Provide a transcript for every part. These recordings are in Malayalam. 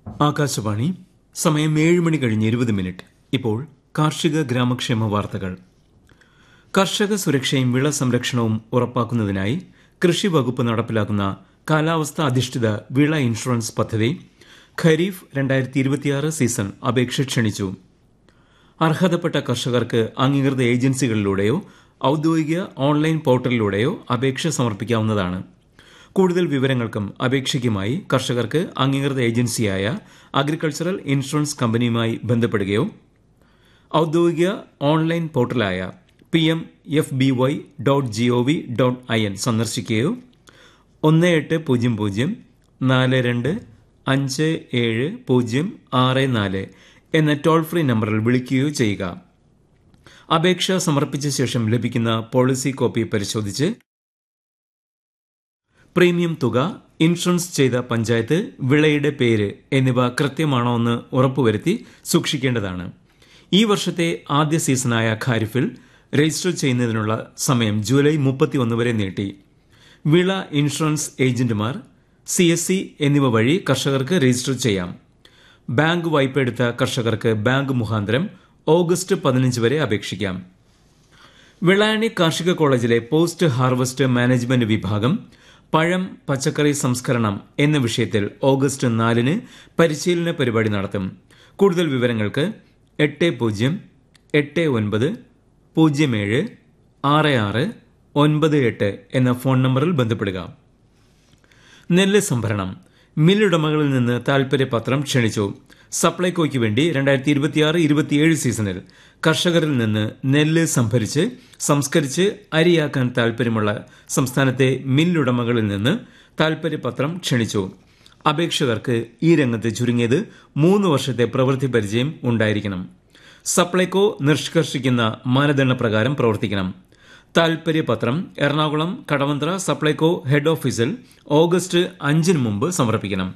ആകാശവാണി സമയം ഏഴ് മണി കഴിഞ്ഞ് ഇരുപത് മിനിറ്റ് ഇപ്പോൾ കാർഷിക ഗ്രാമക്ഷേമ വാർത്തകൾ കർഷക സുരക്ഷയും വിള സംരക്ഷണവും ഉറപ്പാക്കുന്നതിനായി കൃഷി വകുപ്പ് നടപ്പിലാക്കുന്ന കാലാവസ്ഥ അധിഷ്ഠിത വിള ഇൻഷുറൻസ് പദ്ധതി ഖരീഫ് രണ്ടായിരത്തി ഇരുപത്തിയാറ് സീസൺ അപേക്ഷ ക്ഷണിച്ചു അർഹതപ്പെട്ട കർഷകർക്ക് അംഗീകൃത ഏജൻസികളിലൂടെയോ ഔദ്യോഗിക ഓൺലൈൻ പോർട്ടലിലൂടെയോ അപേക്ഷ സമർപ്പിക്കാവുന്നതാണ് കൂടുതൽ വിവരങ്ങൾക്കും അപേക്ഷയ്ക്കുമായി കർഷകർക്ക് അംഗീകൃത ഏജൻസിയായ അഗ്രികൾച്ചറൽ ഇൻഷുറൻസ് കമ്പനിയുമായി ബന്ധപ്പെടുകയോ ഔദ്യോഗിക ഓൺലൈൻ പോർട്ടലായ P M F B Y dot G O V dot I N സന്ദർശിക്കുകയോ ഒന്ന് എട്ട് പൂജ്യം പൂജ്യം നാല് രണ്ട് അഞ്ച് ഏഴ് പൂജ്യം ആറ് നാല് എന്ന ടോൾ ഫ്രീ നമ്പറിൽ വിളിക്കുകയോ ചെയ്യുക അപേക്ഷ സമർപ്പിച്ച ശേഷം ലഭിക്കുന്ന പോളിസി കോപ്പി പരിശോധിച്ച് പ്രീമിയം തുക ഇൻഷുറൻസ് ചെയ്ത പഞ്ചായത്ത് വിളയുടെ പേര് എന്നിവ കൃത്യമാണോ എന്ന് ഉറപ്പുവരുത്തി സൂക്ഷിക്കേണ്ടതാണ് ഈ വർഷത്തെ ആദ്യ സീസണായ ഖാരിഫിൽ രജിസ്റ്റർ ചെയ്യുന്നതിനുള്ള സമയം ജൂലൈ മുപ്പത്തിയൊന്ന് വരെ നീട്ടി വിള ഇൻഷുറൻസ് ഏജന്റുമാർ സി എസ് സി എന്നിവ വഴി കർഷകർക്ക് രജിസ്റ്റർ ചെയ്യാം ബാങ്ക് വായ്പ എടുത്ത കർഷകർക്ക് ബാങ്ക് മുഖാന്തരം ഓഗസ്റ്റ് പതിനഞ്ച് വരെ അപേക്ഷിക്കാം വെള്ളായണി കാർഷിക കോളേജിലെ പോസ്റ്റ് ഹാർവസ്റ്റ് മാനേജ്മെന്റ് വിഭാഗം പഴം പച്ചക്കറി സംസ്കരണം എന്ന വിഷയത്തിൽ ഓഗസ്റ്റ് നാലിന് പരിശീലന പരിപാടി നടത്തും കൂടുതൽ വിവരങ്ങൾക്ക് എട്ട് പൂജ്യം എട്ട് ഒൻപത് പൂജ്യം ഏഴ് ആറ് ആറ് ഒൻപത് എട്ട് എന്ന ഫോൺ നമ്പറിൽ ബന്ധപ്പെടുക നെല്ല് സംഭരണം മില്ലുടമകളിൽ നിന്ന് താൽപര്യപത്രം ക്ഷണിച്ചു സപ്ലൈകോയ്ക്ക് വേണ്ടി രണ്ടായിരത്തി ഇരുപത്തിയാറ് ഇരുപത്തിയേഴ് സീസണിൽ കർഷകരിൽ നിന്ന് നെല്ല് സംഭരിച്ച് സംസ്കരിച്ച് അരിയാക്കാൻ താൽപര്യമുള്ള സംസ്ഥാനത്തെ മില്ലുടമകളിൽ നിന്ന് താൽപര്യപത്രം ക്ഷണിച്ചു അപേക്ഷകർക്ക് ഈ രംഗത്ത് ചുരുങ്ങിയത് മൂന്ന് വർഷത്തെ പ്രവൃത്തി പരിചയം ഉണ്ടായിരിക്കണം സപ്ലൈകോ നിഷ്കർഷിക്കുന്ന മാനദണ്ഡപ്രകാരം പ്രവർത്തിക്കണം താൽപര്യപത്രം എറണാകുളം കടവന്ത്ര സപ്ലൈകോ ഹെഡ് ഓഫീസിൽ ഓഗസ്റ്റ് അഞ്ചിന് മുമ്പ് സമർപ്പിക്കണം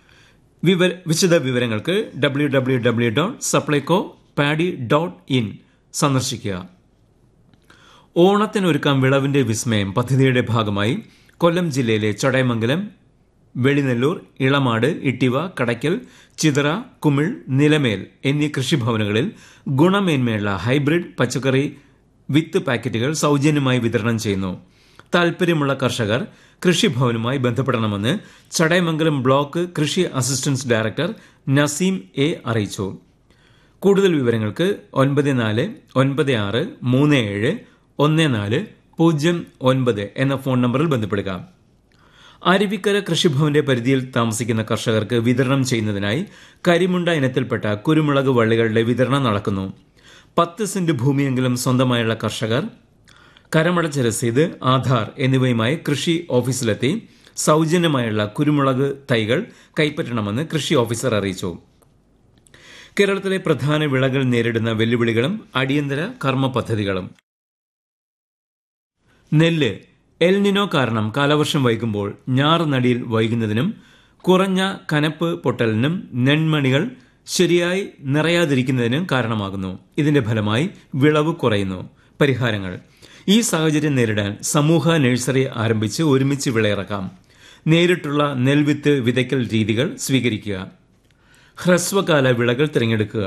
വിശദ വിവരങ്ങൾക്ക് W W W dot Supplyco paddy dot in സന്ദർശിക്കുക ഓണത്തിനൊരുക്കാം വിളവിന്റെ വിസ്മയം പദ്ധതിയുടെ ഭാഗമായി കൊല്ലം ജില്ലയിലെ ചടയമംഗലം വെളിനെല്ലൂർ ഇളമാട് ഇട്ടിവ കടയ്ക്കൽ ചിതറ കുമിൾ നിലമേൽ എന്നീ കൃഷിഭവനുകളിൽ ഗുണമേന്മയുള്ള ഹൈബ്രിഡ് പച്ചക്കറി വിത്ത് പാക്കറ്റുകൾ സൗജന്യമായി വിതരണം ചെയ്യുന്നു താൽപര്യമുള്ള കർഷകർ കൃഷിഭവനുമായി ബന്ധപ്പെടണമെന്ന് ചടയമംഗലം ബ്ലോക്ക് കൃഷി അസിസ്റ്റൻസ് ഡയറക്ടർ നസീം എ അറിയിച്ചു കൂടുതൽ വിവരങ്ങൾക്ക് ഒൻപത് നാല് ഒൻപത് ആറ് മൂന്ന് ഏഴ് ഒന്ന് നാല് പൂജ്യം ഒൻപത് എന്ന ഫോൺ നമ്പറിൽ ബന്ധപ്പെടുക അരുവിക്കര കൃഷിഭവന്റെ പരിധിയിൽ താമസിക്കുന്ന കർഷകർക്ക് വിതരണം ചെയ്യുന്നതിനായി കരിമുണ്ട ഇനത്തിൽപ്പെട്ട കുരുമുളക് വള്ളികളുടെ വിതരണം നടക്കുന്നു പത്ത് സെന്റ് ഭൂമിയെങ്കിലും സ്വന്തമായുള്ള കർഷകർ കരമടച്ച രസീത് ആധാർ എന്നിവയുമായി കൃഷി ഓഫീസിലെത്തി സൗജന്യമായുള്ള കുരുമുളക് തൈകൾ കൈപ്പറ്റണമെന്ന് കൃഷി ഓഫീസർ അറിയിച്ചു കേരളത്തിലെ പ്രധാന വിളകൾ നേരിടുന്ന വെല്ലുവിളികളും അടിയന്തര കർമ്മ പദ്ധതികളും നെല്ല് എൽനിനോ കാരണം കാലവർഷം വൈകുമ്പോൾ ഞാർ നടിയിൽ വൈകുന്നതിനും കുറഞ്ഞ കനപ്പ് പൊട്ടലിനും നെൺമണികൾ ശരിയായി നിറയാതിരിക്കുന്നതിനും കാരണമാകുന്നു ഇതിന്റെ ഫലമായി വിളവ് കുറയുന്നു പരിഹാരങ്ങൾ ഈ സാഹചര്യം നേരിടാൻ സമൂഹ നഴ്സറി ആരംഭിച്ച് ഒരുമിച്ച് വിളയിറക്കാം നേരിട്ടുള്ള നെൽവിത്ത് വിതയ്ക്കൽ രീതികൾ സ്വീകരിക്കുക ഹ്രസ്വകാല വിളകൾ തിരഞ്ഞെടുക്കുക